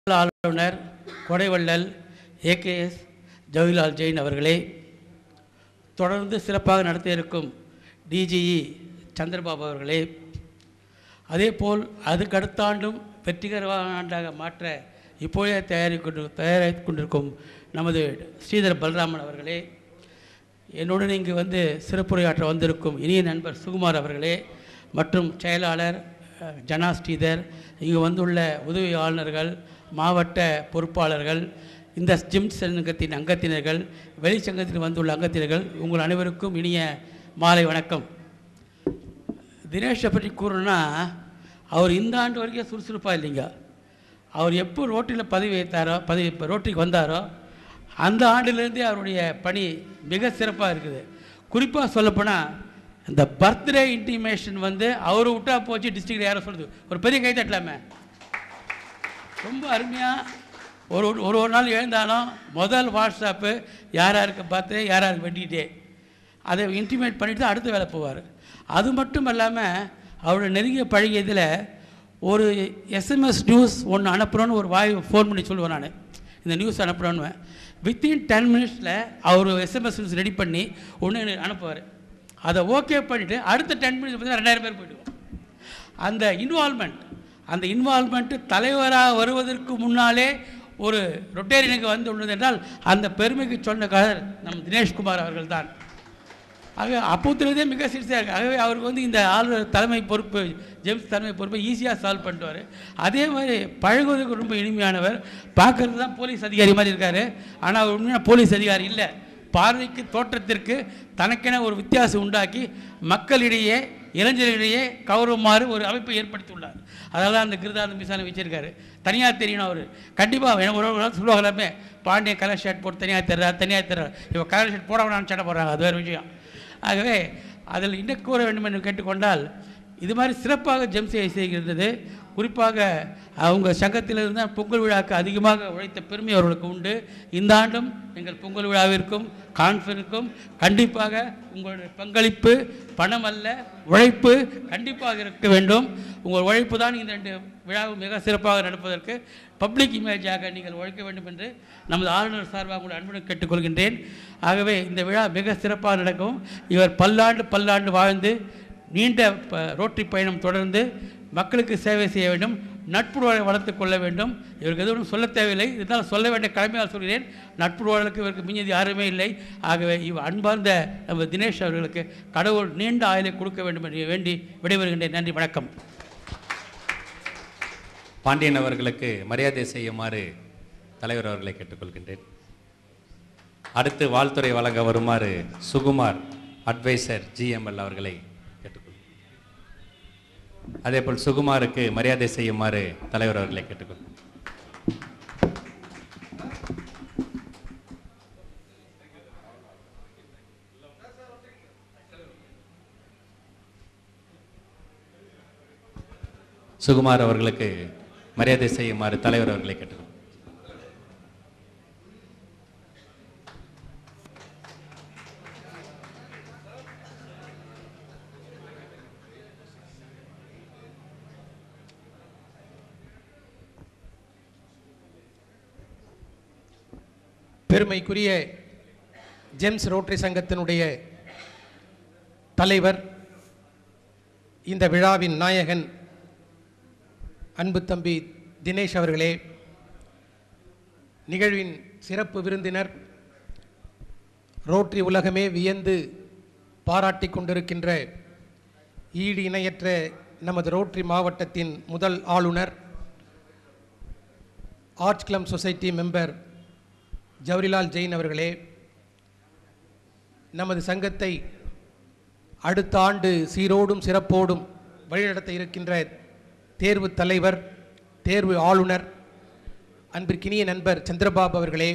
ஆளுநர் கொடைவள்ளல் ஏகேஎஸ் ஜவஹர்லால் ஜெயின் அவர்களே தொடர்ந்து சிறப்பாக நடத்த இருக்கும் டிஜிஇ சந்திரபாபு அவர்களே அதேபோல் அதுக்கு அடுத்த ஆண்டும் வெற்றிகரமான ஆண்டாக மாற்ற இப்போதே தயாரிக் கொண்டு தயாரித்து கொண்டிருக்கும் நமது ஸ்ரீதர் பலராமன் அவர்களே என்னுடன் இங்கு வந்து சிறப்புரையாற்ற வந்திருக்கும் இனிய நண்பர் சுகுமார் அவர்களே மற்றும் செயலாளர் அஹ், ஜனா ஸ்ரீதர் இங்கு வந்துள்ள உதவி ஆளுநர்கள் மாவட்ட பொறுப்பாளர்கள் இந்த ஜிம் சங்கத்தின் அங்கத்தினர்கள் வெளிச்சங்கத்தில் வந்துள்ள அங்கத்தினர்கள் உங்கள் அனைவருக்கும் இனிய மாலை வணக்கம் தினேஷை பற்றி கூறணும்னா அவர் இந்த ஆண்டு வரைக்கும் சுறுசுறுப்பாக இல்லைங்க அவர் எப்போ ரோட்டில் பதவி வைத்தாரோ பதவி இப்போ ரோட்டுக்கு வந்தாரோ அந்த ஆண்டிலிருந்தே அவருடைய பணி மிக சிறப்பாக இருக்குது குறிப்பாக சொல்லப்போனால் இந்த பர்த்டே இன்டிமேஷன் வந்து அவர் விட்டா போச்சு டிஸ்ட்ரிக்ட் யாரோ சொல்லுது ஒரு பெரிய கை தட்டலாமே ரொம்ப அருமையாக ஒரு ஒரு ஒரு ஒரு நாள் எழுந்தாலும் முதல் வாட்ஸ்அப்பு யார் யாருக்கு பார்த்து யார் யாருக்கு வெட்டிட்டே அதை இன்டிமேட் பண்ணிட்டு தான் அடுத்த வேலை போவார் அது மட்டும் இல்லாமல் அவரோட நெருங்கிய பழகியதில் ஒரு எஸ்எம்எஸ் நியூஸ் ஒன்று அனுப்புகிறோன்னு ஒரு வாய் ஃபோன் பண்ணி சொல்லுவேன் நான் இந்த நியூஸ் அனுப்புகிறோன்னு வித்தின் டென் மினிட்ஸில் அவர் எஸ்எம்எஸ் நியூஸ் ரெடி பண்ணி ஒன்று எனக்கு அனுப்புவார் அதை ஓகே பண்ணிவிட்டு அடுத்த டென் மினிட்ஸ் பார்த்தீங்கன்னா ரெண்டாயிரம் பேர் போயிடுவோம் அந்த இன்வால்மெண்ட் அந்த இன்வால்மெண்ட்டு தலைவராக வருவதற்கு முன்னாலே ஒரு ரொட்டேரியனுக்கு வந்து உள்ளது என்றால் அந்த பெருமைக்கு சொன்னக்காரர் நம் தினேஷ்குமார் அவர்கள் தான் ஆக அப்போத்துலேருந்தே மிக சீரியஸாக இருக்கு ஆகவே அவருக்கு வந்து இந்த ஆளுநர் தலைமை பொறுப்பு ஜேம்ஸ் தலைமை பொறுப்பை ஈஸியாக சால்வ் பண்ணிட்டுவார் அதே மாதிரி பழகுவதற்கு ரொம்ப இனிமையானவர் பார்க்கறது தான் போலீஸ் அதிகாரி மாதிரி இருக்கார் ஆனால் அவர் உண்மையான போலீஸ் அதிகாரி இல்லை பார்வைக்கு தோற்றத்திற்கு தனக்கென ஒரு வித்தியாசம் உண்டாக்கி மக்களிடையே இளைஞர்களிடையே கௌரவமாறு ஒரு அமைப்பை ஏற்படுத்தியுள்ளார் அதனால தான் அந்த கிருதாந்த மிசானை வச்சிருக்காரு தனியாக தெரியணும் அவர் கண்டிப்பாக எனக்கு ஒரு ஒரு நாள் சொல்லுவாங்க எல்லாமே பாண்டிய கலர் ஷர்ட் போட்டு தனியாக தர்றார் தனியாக தர்றார் இப்போ கலர் ஷர்ட் போட வேணாம்னு சட்டை போடுறாங்க அது வேறு விஷயம் ஆகவே அதில் இன்னும் கூற வேண்டும் என்று கேட்டுக்கொண்டால் இது மாதிரி சிறப்பாக ஜெம்சியை செய்கிறது குறிப்பாக அவங்க சங்கத்திலிருந்து தான் பொங்கல் விழாவுக்கு அதிகமாக உழைத்த பெருமை அவர்களுக்கு உண்டு இந்த ஆண்டும் எங்கள் பொங்கல் விழாவிற்கும் கான்ஃபரன்ஸுக்கும் கண்டிப்பாக உங்களுடைய பங்களிப்பு பணம் அல்ல உழைப்பு கண்டிப்பாக இருக்க வேண்டும் உங்கள் உழைப்பு தான் இந்த ரெண்டு விழாவை மிக சிறப்பாக நடப்பதற்கு பப்ளிக் இமேஜாக நீங்கள் உழைக்க வேண்டும் என்று நமது ஆளுநர் சார்பாக உங்களை அன்புடன் கேட்டுக்கொள்கின்றேன் ஆகவே இந்த விழா மிக சிறப்பாக நடக்கும் இவர் பல்லாண்டு பல்லாண்டு வாழ்ந்து நீண்ட ப- ரோட்டரி பயணம் தொடர்ந்து மக்களுக்கு சேவை செய்ய வேண்டும் நட்புறவை வளர்த்து கொள்ள வேண்டும் இவருக்கு எதுவும் சொல்ல தேவையில்லை இருந்தாலும் சொல்ல வேண்டிய கடமையால் சொல்கிறேன் நட்புறவுகளுக்கு இவருக்கு மிஞ்சது யாருமே இல்லை ஆகவே இவ் அன்பார்ந்த நம்ம தினேஷ் அவர்களுக்கு கடவுள் நீண்ட ஆயுளை கொடுக்க வேண்டும் என்று வேண்டி விடைபெறுகின்றேன் நன்றி வணக்கம் பாண்டியன் அவர்களுக்கு மரியாதை செய்யுமாறு தலைவர் அவர்களை கேட்டுக்கொள்கின்றேன் அடுத்து வாழ்த்துறை வழங்க வருமாறு சுகுமார் அட்வைசர் ஜிஎம்எல் அவர்களை கேட்டுக்கொள் அதேபோல் சுகுமாருக்கு மரியாதை செய்யுமாறு தலைவர் அவர்களை கேட்டுக்கொள் சுகுமார் அவர்களுக்கு மரியாதை செய்யுமாறு தலைவர் அவர்களை கேட்டுக்கொள் பெருமைக்குரிய ஜேம்ஸ் ரோட்டரி சங்கத்தினுடைய தலைவர் இந்த விழாவின் நாயகன் அன்பு தம்பி தினேஷ் அவர்களே நிகழ்வின் சிறப்பு விருந்தினர் ரோட்டரி உலகமே வியந்து பாராட்டிக் கொண்டிருக்கின்ற ஈடு இணையற்ற நமது ரோட்டரி மாவட்டத்தின் முதல் ஆளுநர் arts club society member Jawaharlal Jain அவர்களே நமது சங்கத்தை அடுத்த ஆண்டு சீரோடும் சிறப்போடும் வழிநடத்த இருக்கின்ற தேர்வு தலைவர் தேர்வு ஆளுநர் அன்பிற்கினிய நண்பர் சந்திரபாபு அவர்களே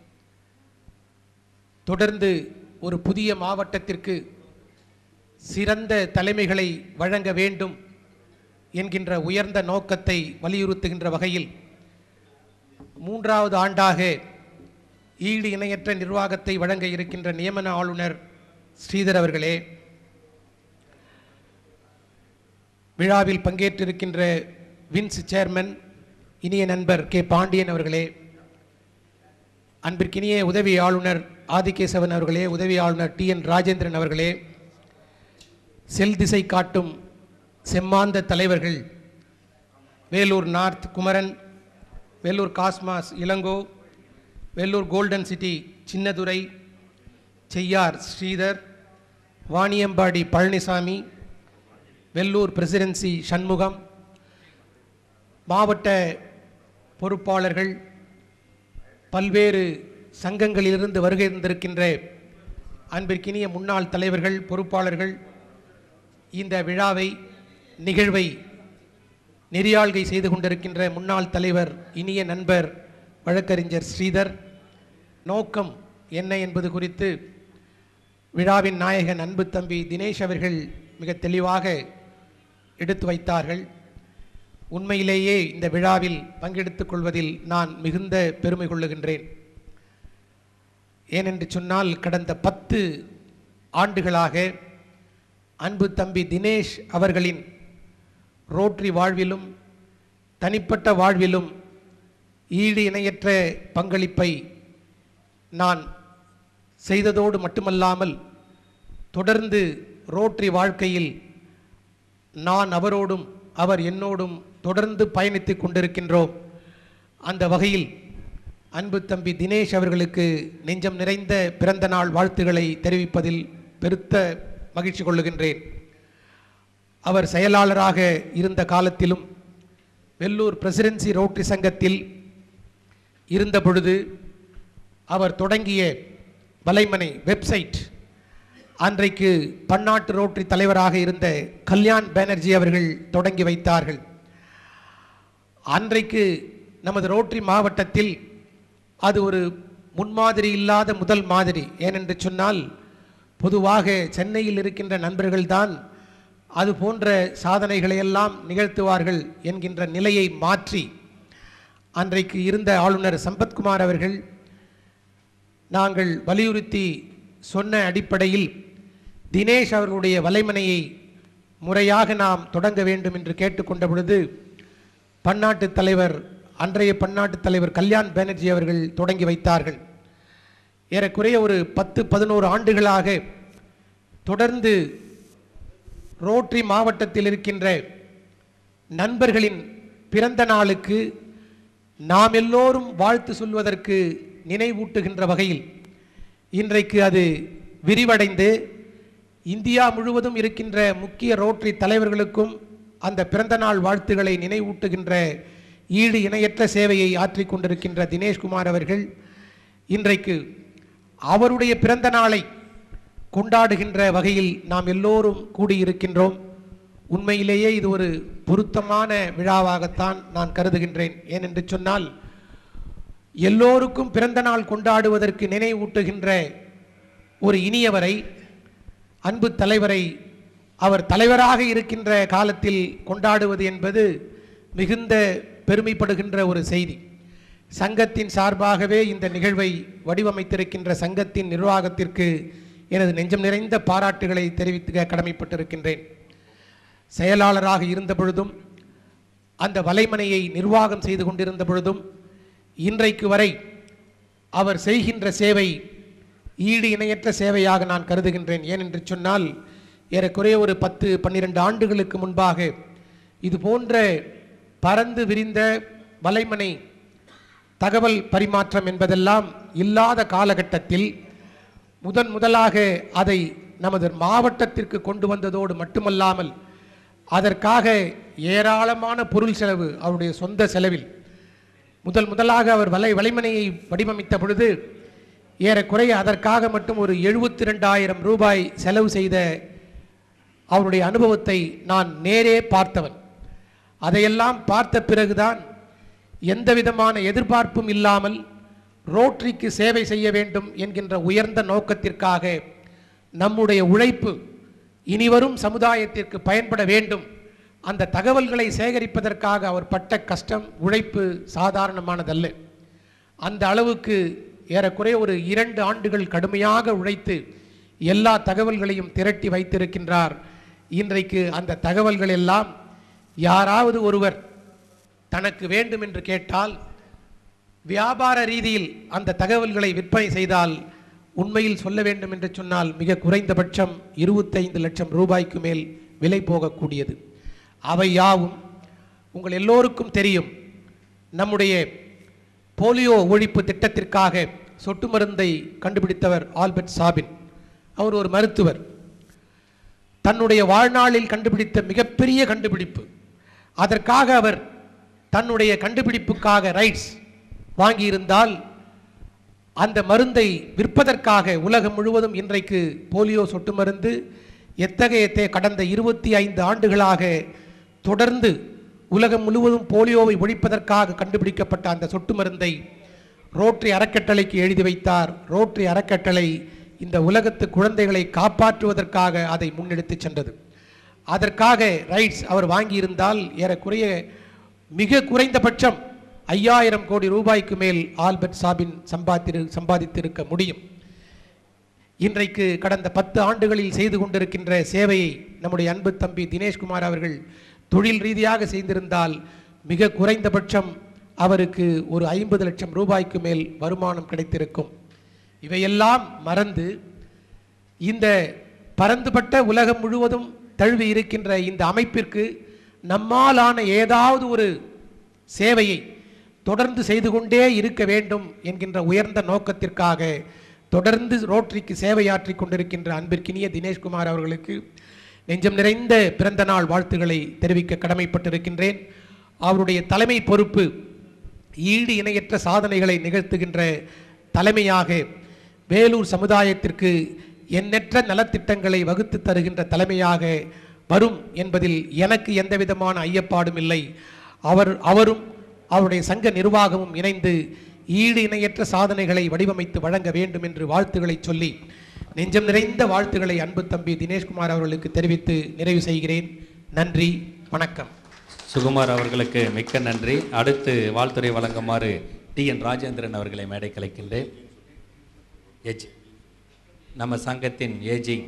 தொடர்ந்து ஒரு புதிய மாவட்டத்திற்கு சிறந்த தலைமைகளை வழங்க வேண்டும் என்கின்ற உயர்ந்த நோக்கத்தை வலியுறுத்துகின்ற வகையில் மூன்றாவது ஆண்டாக ஈடு இணையற்ற நிர்வாகத்தை வழங்க இருக்கின்ற நியமன ஆளுநர் ஸ்ரீதர் அவர்களே விழாவில் பங்கேற்றிருக்கின்ற வின்ஸ் சேர்மன் இனிய நண்பர் கே பாண்டியன் அவர்களே அன்பிற்கினிய உதவி ஆளுநர் ஆதிகேசவன் அவர்களே உதவி ஆளுநர் டி என் ராஜேந்திரன் அவர்களே செல் திசை காட்டும் செம்மாந்த தலைவர்கள் Vellore north Kumaran Vellore cosmos Ilango Vellore golden city Chinnadurai Cheyyar Sridhar Vaniyambadi Palanisamy Vellore presidency Shanmugam மாவட்ட பொறுப்பாளர்கள் பல்வேறு சங்கங்களிலிருந்து வருகை தந்திருக்கின்ற அன்பிற்கினிய முன்னாள் தலைவர்கள் பொறுப்பாளர்கள் இந்த விழாவை நிகழ்வை நெறியாள்கை செய்து கொண்டிருக்கின்ற முன்னாள் தலைவர் இனிய நண்பர் வழக்கறிஞர் ஸ்ரீதர் நோக்கம் என்ன என்பது குறித்து விழாவின் நாயகன் அன்பு தம்பி தினேஷ் அவர்கள் மிக தெளிவாக எடுத்து வைத்தார்கள் உண்மையிலேயே இந்த விழாவில் பங்கெடுத்துக் கொள்வதில் நான் மிகுந்த பெருமை கொள்ளுகின்றேன் ஏனென்று சொன்னால் கடந்த பத்து ஆண்டுகளாக அன்பு தம்பி தினேஷ் அவர்களின் ரோட்டரி வாழ்விலும் தனிப்பட்ட வாழ்விலும் ஈடு இணையற்ற பங்களிப்பை நான் செய்ததோடு மட்டுமல்லாமல் தொடர்ந்து ரோட்டரி வாழ்க்கையில் நான் அவரோடும் அவர் என்னோடும் தொடர்ந்து பயணித்துக் கொண்டிருக்கின்றோம் அந்த வகையில் அன்பு தம்பி தினேஷ் அவர்களுக்கு நெஞ்சம் நிறைந்த பிறந்த நாள் வாழ்த்துக்களை தெரிவிப்பதில் பெருத்த மகிழ்ச்சி கொள்ளுகின்றேன் அவர் செயலாளராக இருந்த காலத்திலும் வெள்ளூர் பிரசிடென்சி ரோட்டரி சங்கத்தில் இருந்த பொழுது அவர் தொடங்கிய வலைமனை வெப்சைட் அன்றைக்கு பன்னாட்டு ரோட்டரி தலைவராக இருந்த கல்யாண் பானர்ஜி அவர்கள் தொடங்கி வைத்தார்கள் அன்றைக்கு நமது ரோட்டரி மாவட்டத்தில் அது ஒரு முன்மாதிரி இல்லாத முதல் மாதிரி ஏனென்று சொன்னால் பொதுவாக சென்னையில் இருக்கின்ற நண்பர்கள்தான் அது போன்ற சாதனைகளை எல்லாம் நிகழ்த்துவார்கள் என்கின்ற நிலையை மாற்றி அன்றைக்கு இருந்த ஆளுநர் சம்பத்குமார் அவர்கள் நாங்கள் வலியுறுத்தி சொன்ன அடிப்படையில் தினேஷ் அவர்களுடைய வலைமனையை முறையாக நாம் தொடங்க வேண்டும் என்று கேட்டுக்கொண்ட பொழுது பன்னாட்டு தலைவர் அன்றைய பன்னாட்டு தலைவர் கல்யாண் பானர்ஜி அவர்கள் தொடங்கி வைத்தார்கள் ஏறக்குறைய ஒரு பத்து பதினோரு ஆண்டுகளாக தொடர்ந்து ரோட்டரி மாவட்டத்தில் இருக்கின்ற நண்பர்களின் பிறந்த நாளுக்கு நாம் எல்லோரும் வாழ்த்து சொல்வதற்கு நினைவூட்டுகின்ற வகையில் இன்றைக்கு அது விரிவடைந்து இந்தியா முழுவதும் இருக்கின்ற முக்கிய ரோட்டரி தலைவர்களுக்கும் அந்த பிறந்தநாள் வாழ்த்துக்களை நினைவூட்டுகின்ற ஈடு இணையற்ற சேவையை ஆற்றிக் கொண்டிருக்கின்ற தினேஷ்குமார் அவர்கள் இன்றைக்கு அவருடைய பிறந்த நாளை கொண்டாடுகின்ற வகையில் நாம் எல்லோரும் கூடியிருக்கின்றோம் உண்மையிலேயே இது ஒரு பொருத்தமான விழாவாகத்தான் நான் கருதுகின்றேன் ஏனென்று சொன்னால் எல்லோருக்கும் பிறந்த நாள் கொண்டாடுவதற்கு நினைவூட்டுகின்ற ஒரு இனியவரை அன்பு தலைவரை அவர் தலைவராக இருக்கின்ற காலத்தில் கொண்டாடுவது என்பது மிகுந்த பெருமைப்படுகின்ற ஒரு செய்தி சங்கத்தின் சார்பாகவே இந்த நிகழ்வை வடிவமைத்திருக்கின்ற சங்கத்தின் நிர்வாகத்திற்கு எனது நெஞ்சம் நிறைந்த பாராட்டுகளை தெரிவித்துக்க கடமைப்பட்டிருக்கின்றேன் செயலாளராக இருந்த பொழுதும் அந்த வலைமனையை நிர்வாகம் செய்து கொண்டிருந்த பொழுதும் இன்றைக்கு வரை அவர் செய்கின்ற சேவை ஈடு இணையற்ற சேவையாக நான் கருதுகின்றேன் ஏனென்று சொன்னால் ஏறக்குறைய ஒரு பத்து பன்னிரண்டு ஆண்டுகளுக்கு முன்பாக இது போன்ற பறந்து விரிந்த வலைமனை தகவல் பரிமாற்றம் என்பதெல்லாம் இல்லாத காலகட்டத்தில் முதன் முதலாக அதை நமது மாவட்டத்திற்கு கொண்டு வந்ததோடு மட்டுமல்லாமல் அதற்காக ஏராளமான பொருள் செலவு அவருடைய சொந்த செலவில் முதல் முதலாக அவர் வலை வலைமனையை வடிவமைத்த பொழுது ஏறக்குறைய அதற்காக மட்டும் ஒரு எழுபத்தி ரெண்டாயிரம் ரூபாய் செலவு செய்த அவருடைய அனுபவத்தை நான் நேரே பார்த்தவன் அதையெல்லாம் பார்த்த பிறகுதான் எந்த விதமான எதிர்பார்ப்பும் இல்லாமல் ரோட்டரிக்கு சேவை செய்ய வேண்டும் என்கின்ற உயர்ந்த நோக்கத்திற்காக நம்முடைய உழைப்பு இனிவரும் சமுதாயத்திற்கு பயன்பட வேண்டும் அந்த தகவல்களை சேகரிப்பதற்காக அவர் பட்ட கஷ்டம் உழைப்பு சாதாரணமானதல்ல அந்த அளவுக்கு ஏறக்குறைய ஒரு இரண்டு ஆண்டுகள் கடுமையாக உழைத்து எல்லா தகவல்களையும் திரட்டி வைத்திருக்கின்றார் இன்றைக்கு அந்த தகவல்கள் எல்லாம் யாராவது ஒருவர் தனக்கு வேண்டும் என்று கேட்டால் வியாபார ரீதியில் அந்த தகவல்களை விற்பனை செய்தால் உண்மையில் சொல்ல வேண்டும் என்று சொன்னால் மிக குறைந்தபட்சம் இருபத்தைந்து லட்சம் ரூபாய்க்கு மேல் விலை போகக்கூடியது அவை யாவும் உங்கள் எல்லோருக்கும் தெரியும் நம்முடைய போலியோ ஒழிப்பு திட்டத்திற்காக சொட்டு மருந்தை கண்டுபிடித்தவர் ஆல்பர்ட் சாபின் அவர் ஒரு மருத்துவர் தன்னுடைய வாழ்நாளில் கண்டுபிடித்த மிகப்பெரிய கண்டுபிடிப்பு அதற்காக அவர் தன்னுடைய கண்டுபிடிப்புக்காக ரைட்ஸ் வாங்கியிருந்தால் அந்த மருந்தை விற்பதற்காக உலகம் முழுவதும் இன்றைக்கு போலியோ சொட்டு மருந்து எத்தகைய தே- கடந்த இருபத்தி ஐந்து ஆண்டுகளாக தொடர்ந்து உலகம் முழுவதும் போலியோவை ஒழிப்பதற்காக கண்டுபிடிக்கப்பட்ட அந்த சொட்டு மருந்தை ரோட்டரி அறக்கட்டளைக்கு எழுதி வைத்தார் ரோட்டரி அறக்கட்டளை இந்த உலகத்து குழந்தைகளை காப்பாற்றுவதற்காக அதை முன்னெடுத்துச் சென்றது அதற்காக ரைட்ஸ் அவர் வாங்கியிருந்தால் ஏறக்குறைய மிக குறைந்தபட்சம் ஐயாயிரம் கோடி ரூபாய்க்கு மேல் ஆல்பர்ட் சாபின் சம்பாதித்திரு சம்பாதித்திருக்க முடியும் இன்றைக்கு கடந்த பத்து ஆண்டுகளில் செய்து கொண்டிருக்கின்ற சேவையை நம்முடைய அன்பு தம்பி தினேஷ்குமார் அவர்கள் தொழில் ரீதியாக செய்திருந்தால் மிக குறைந்தபட்சம் அவருக்கு ஒரு ஐம்பது லட்சம் ரூபாய்க்கு மேல் வருமானம் கிடைத்திருக்கும் இவையெல்லாம் மறந்து இந்த பரந்துபட்ட உலகம் முழுவதும் தழுவி இருக்கின்ற இந்த அமைப்பிற்கு நம்மாலான ஏதாவது ஒரு சேவையை தொடர்ந்து செய்து கொண்டே இருக்க வேண்டும் என்கின்ற உயர்ந்த நோக்கத்திற்காக தொடர்ந்து ரோட்டரிக்கு சேவையாற்றிக் கொண்டிருக்கின்ற அன்பிற்கினிய தினேஷ்குமார் அவர்களுக்கு நெஞ்சம் நிறைந்த பிறந்த நாள் வாழ்த்துக்களை தெரிவிக்க கடமைப்பட்டிருக்கின்றேன் அவருடைய தலைமை பொறுப்பு ஈடு இணையற்ற சாதனைகளை நிகழ்த்துகின்ற தலைமையாக வேலூர் சமுதாயத்திற்கு எண்ணற்ற நலத்திட்டங்களை வகுத்து தருகின்ற தலைமையாக வரும் என்பதில் எனக்கு எந்த விதமான ஐயப்பாடும் இல்லை அவர் அவரும் அவருடைய சங்க நிர்வாகமும் இணைந்து ஈடு இணையற்ற சாதனைகளை வடிவமைத்து வழங்க வேண்டும் என்று வாழ்த்துக்களை சொல்லி நெஞ்சம் நிறைந்த வாழ்த்துக்களை அன்பு தம்பி தினேஷ்குமார் அவர்களுக்கு தெரிவித்து நிறைவு செய்கிறேன் நன்றி வணக்கம் சுகுமார் அவர்களுக்கு மிக்க நன்றி அடுத்து வாழ்த்துறை வழங்குமாறு டி என் ராஜேந்திரன் அவர்களை மேடை கலைக்கின்றேன் ஏஜ் நம்ம சங்கத்தின் ஏஜிங்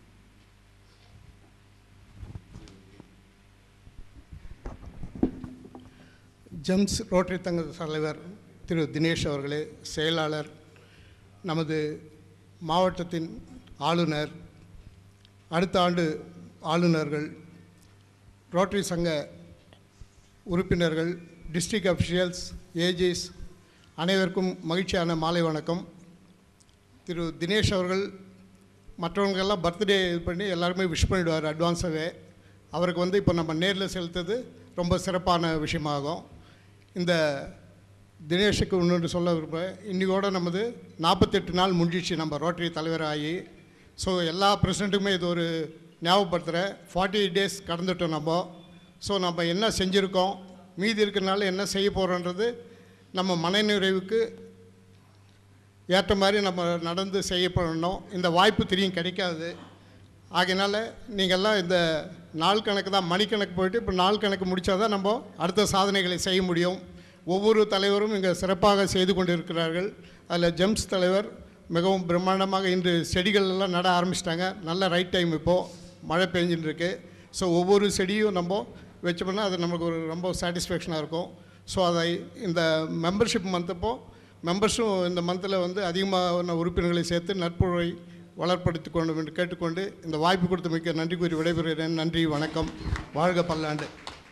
ஜெம்ஸ் ரோட்டரி தங்க தலைவர் திரு தினேஷ் அவர்களே செயலாளர் நமது மாவட்டத்தின் ஆளுநர் அடுத்த ஆண்டு ஆளுநர்கள் ரோட்டரி சங்க உறுப்பினர்கள் டிஸ்ட்ரிக்ட் அஃபிஷியல்ஸ் ஏஜிஸ் அனைவருக்கும் மகிழ்ச்சியான மாலை வணக்கம் திரு தினேஷ் அவர்கள் மற்றவங்களுக்கெல்லாம் பர்த்டே இது பண்ணி எல்லாருமே விஷ் பண்ணிடுவார் அட்வான்ஸாகவே அவருக்கு வந்து இப்போ நம்ம நேரில் செலுத்துறது ரொம்ப சிறப்பான விஷயமாகும் இந்த தினேஷுக்கு இன்னொன்று சொல்ல விரும்புகிறேன் இன்றைக்கோட நமது நாற்பத்தெட்டு நாள் முடிஞ்சிச்சு நம்ம ரோட்டரி தலைவராகி ஸோ எல்லா பிரசிடண்ட்டுக்குமே இது ஒரு ஞாபகப்படுத்துகிறேன் ஃபார்ட்டி எயிட் டேஸ் கடந்துட்டோம் நம்ம ஸோ நம்ம என்ன செஞ்சுருக்கோம் மீதி இருக்கிறனால என்ன செய்ய போகிறோன்றது நம்ம மனநிறைவுக்கு ஏற்ற மாதிரி நம்ம நடந்து செய்யப்படணும் இந்த வாய்ப்பு தெரியும் கிடைக்காது ஆகையினால நீங்கள்லாம் இந்த நாள் கணக்கு தான் மணிக்கணக்கு போயிட்டு இப்போ நாள் கணக்கு முடித்தா தான் நம்ம அடுத்த சாதனைகளை செய்ய முடியும் ஒவ்வொரு தலைவரும் இங்கே சிறப்பாக செய்து கொண்டிருக்கிறார்கள் அதில் ஜெம்ஸ் தலைவர் மிகவும் பிரம்மாண்டமாக இன்று செடிகள் எல்லாம் நட ஆரம்பிச்சிட்டாங்க நல்ல ரைட் டைம் இப்போது மழை பெஞ்சின்னு இருக்கு ஸோ ஒவ்வொரு செடியும் நம்ம வச்சோம்னா அது நமக்கு ஒரு ரொம்ப சாட்டிஸ்ஃபேக்ஷனாக இருக்கும் ஸோ அதை இந்த மெம்பர்ஷிப் மந்தப்போ மெம்பர்ஸும் இந்த மந்தில் வந்து அதிகமான உறுப்பினர்களை சேர்த்து நட்புறவை வளர்ப்படுத்தி கொண்டு என்று கேட்டுக்கொண்டு இந்த வாய்ப்பு கொடுத்த மிக்க நன்றி கூறி விடைபெறுகிறேன் நன்றி வணக்கம் வாழ்க பல்லாண்டு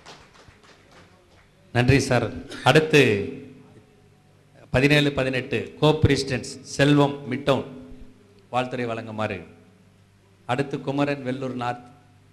நன்றி சார் அடுத்து பதினேழு பதினெட்டு கோ பிரசிடென்ட்ஸ் செல்வம் மிட்டவுன் வாழ்த்துறை வழங்குமாறு அடுத்து குமரன் வெள்ளூர் நார்த்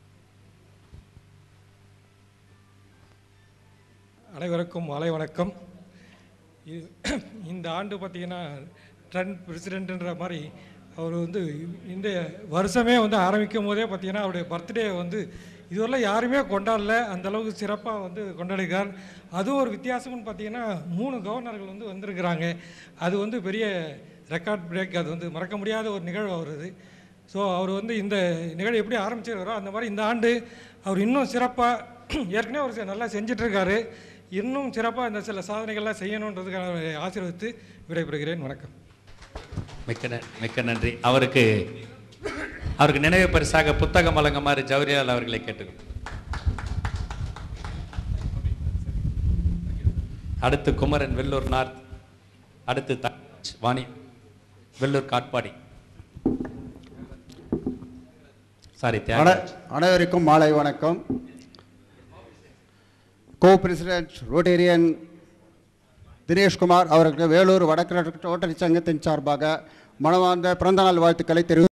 அனைவருக்கும் மாலை வணக்கம் இது இந்த ஆண்டு பார்த்தீங்கன்னா ட்ரண்ட் பிரசிடெண்ட்டுன்ற மாதிரி அவர் வந்து இந்த வருஷமே வந்து ஆரம்பிக்கும் போதே பார்த்தீங்கன்னா அவருடைய பர்த்டே வந்து இதுவரை யாருமே கொண்டாடல அந்த அளவுக்கு சிறப்பாக வந்து கொண்டாடுகிறார் அதுவும் ஒரு வித்தியாசம்னு பார்த்தீங்கன்னா மூணு கவர்னர்கள் வந்து வந்திருக்கிறாங்க அது வந்து பெரிய ரெக்கார்ட் பிரேக் அது வந்து மறக்க முடியாத ஒரு நிகழ்வு வருது ஸோ அவர் வந்து இந்த நிகழ்வு எப்படி ஆரம்பிச்சிருக்காரோ அந்த மாதிரி இந்த ஆண்டு அவர் இன்னும் சிறப்பாக ஏற்கனவே அவர் செ- நல்லா செஞ்சிட்ருக்காரு இன்னும் சிறப்பாக இந்த சில சாதனைகள்லாம் செய்யணுன்றதுக்காக அவரை ஆசீர்வதித்து விடைபெறுகிறேன் வணக்கம் மிக்க ந- மிக்க நன்றி அவருக்கு அவருக்கு நினைவு பரிசாக புத்தகம் வழங்குமாறு ஜவஹர்லால் அவர்களை கேட்டுக்கொள்கிறேன் அடுத்து குமரன் வெள்ளூர் நார்த் அடுத்து த வாணி வெள்ளூர் காட்பாடி சாரி அன தியாகராஜ் அனைவருக்கும் மாலை வணக்கம் கோ பிரசிடென்ட் ரோட்டேரியன் தினேஷ்குமார் அவர்களுக்கு வேலூர் வடக்கு ரோட்டரி சங்கத்தின் சார்பாக மனமார்ந்த பிறந்தநாள் வாழ்த்துக்களை தெரிவி